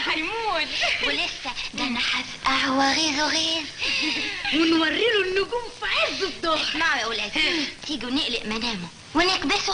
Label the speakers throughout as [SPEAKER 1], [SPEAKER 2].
[SPEAKER 1] هيموت
[SPEAKER 2] ولسه ده انا هسقع واغيظ وغيظ
[SPEAKER 1] ونوري له النجوم في عز الظهر
[SPEAKER 2] اسمعوا يا ولاد تيجوا نقلق منامه ونكبسه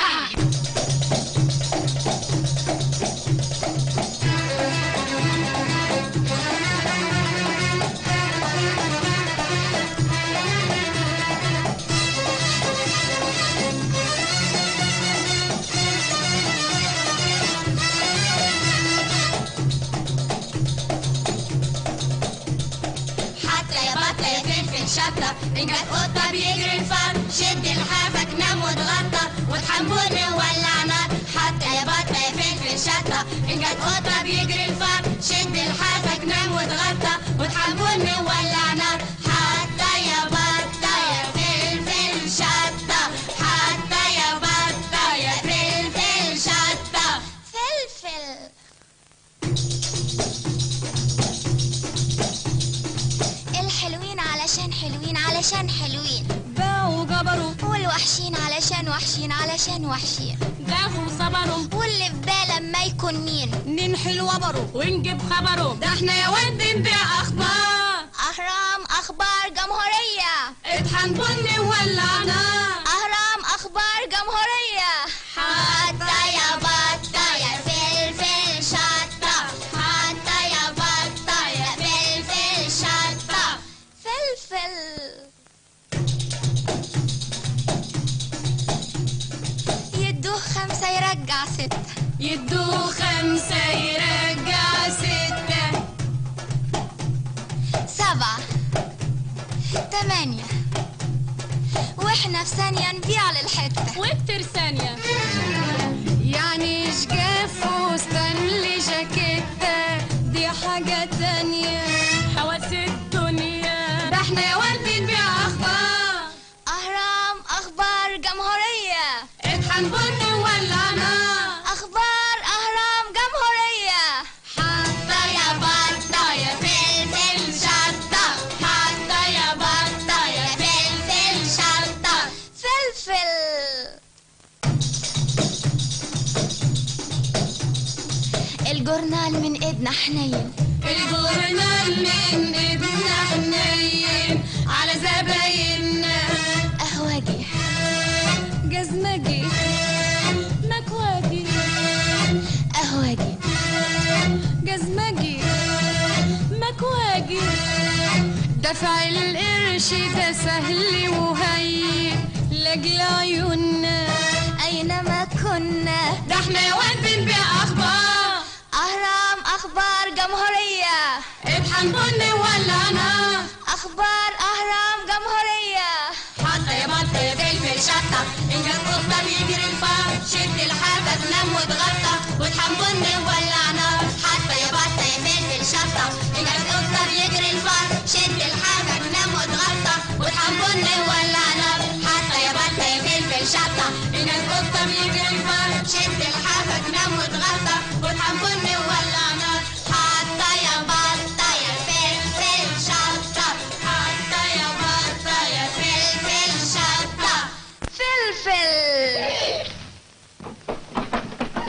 [SPEAKER 3] حتى يا بطة يا فلفل شطة إن جت قطة بيجري الفار شد لحافك نام واتغطى وتحملني وولع نار حتى يا بطة يا فلفل شطة إن جت قطة بيجري الفار شد لحافك نام واتغطى وتحملني وولع نار حتى يا بطة يا فلفل شطة حتى يا بطة يا فلفل شطة
[SPEAKER 2] فلفل الحلوين علشان حلوين علشان حلوين
[SPEAKER 3] باعوا جبروا
[SPEAKER 2] والوحشين علشان وحشين علشان وحشين
[SPEAKER 3] داخوا صبروا
[SPEAKER 2] واللي في باله ما يكون مين
[SPEAKER 3] ننحل وبره ونجيب خبره ده احنا يا ود نبيع اخبار
[SPEAKER 2] أهرام أخبار جمهورية
[SPEAKER 3] اطحن بني ولعنا
[SPEAKER 2] أهرام أخبار جمهورية حتى يا بطة يا فلفل شطة حتى يا بطة يا فلفل شطة فلفل يدوه خمسة يرجع ستة
[SPEAKER 3] يدوه خمسة يرجع ستة
[SPEAKER 2] سبعة تمانية واحنا في ثانية نبيع للحتة
[SPEAKER 3] واكتر ثانية يعني شجاف فستان لي جاكيتة دي حاجة تانية حواس الدنيا ده احنا يا ود نبيع اخبار
[SPEAKER 2] أهرام أخبار جمهورية
[SPEAKER 3] اطحن بني ولعنا
[SPEAKER 2] أخبار أهرام جمهورية
[SPEAKER 3] حتى يا بطة يا فلفل شطة
[SPEAKER 2] حتى يا بطة يا فلفل شطة فلفل الجورنال من ايدنا حنين
[SPEAKER 3] الجورنال من ابن حنين على زبايننا
[SPEAKER 2] قهوجي
[SPEAKER 3] جزمجي مكواجي
[SPEAKER 2] قهوجي
[SPEAKER 3] جزمجي مكواجي دفع القرش ده سهل وهين لاجل عيوننا
[SPEAKER 2] أينما كنا
[SPEAKER 3] ده احنا يا واد بنبيع اخبار
[SPEAKER 2] أهرام أخبار جمهورية
[SPEAKER 3] اطحن بني ولعنا
[SPEAKER 2] أخبار أهرام جمهورية
[SPEAKER 3] حتى يا بطة يا فلفل شطة إن جت قطة بيجري الفار شد لحافك نام واتغطى وتحملني ولا